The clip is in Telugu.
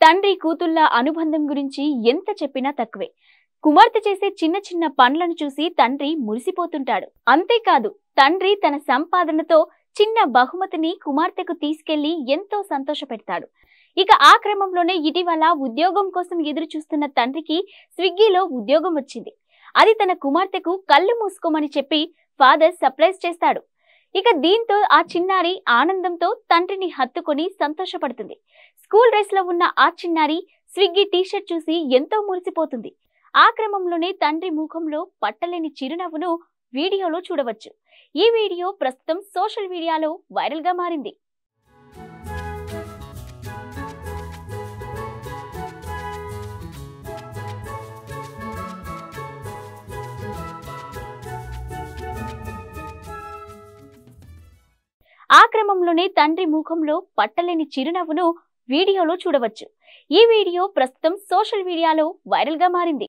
తండ్రి కూతుళ్ల అనుబంధం గురించి ఎంత చెప్పినా తక్కువే కుమార్తె చేసే చిన్న చిన్న పనులను చూసి తండ్రి మురిసిపోతుంటాడు అంతేకాదు తండ్రి తన సంపాదనతో చిన్న బహుమతిని కుమార్తెకు తీసుకెళ్లి ఎంతో సంతోషపెడతాడు ఇక ఆ క్రమంలోనే ఇటీవల ఉద్యోగం కోసం ఎదురు చూస్తున్న తండ్రికి స్విగ్గీలో ఉద్యోగం వచ్చింది అది తన కుమార్తెకు కళ్ళు మూసుకోమని చెప్పి ఫాదర్ సర్ప్రైజ్ చేస్తాడు ఇక దీంతో ఆ చిన్నారి ఆనందంతో తండ్రిని హత్తుకొని సంతోషపడుతుంది స్కూల్ డ్రెస్ లో ఉన్న ఆ చిన్నారి స్విగ్గీ టీషర్ట్ చూసి ఎంతో మురిసిపోతుంది ఆ క్రమంలోనే తండ్రి ముఖంలో పట్టలేని చిరునవ్వును వీడియోలో చూడవచ్చు ఈ వీడియో ప్రస్తుతం సోషల్ మీడియాలో వైరల్ గా మారింది ఆ క్రమంలోనే తండ్రి ముఖంలో పట్టలేని చిరునవ్వును వీడియోలో చూడవచ్చు ఈ వీడియో ప్రస్తుతం సోషల్ మీడియాలో వైరల్ గా మారింది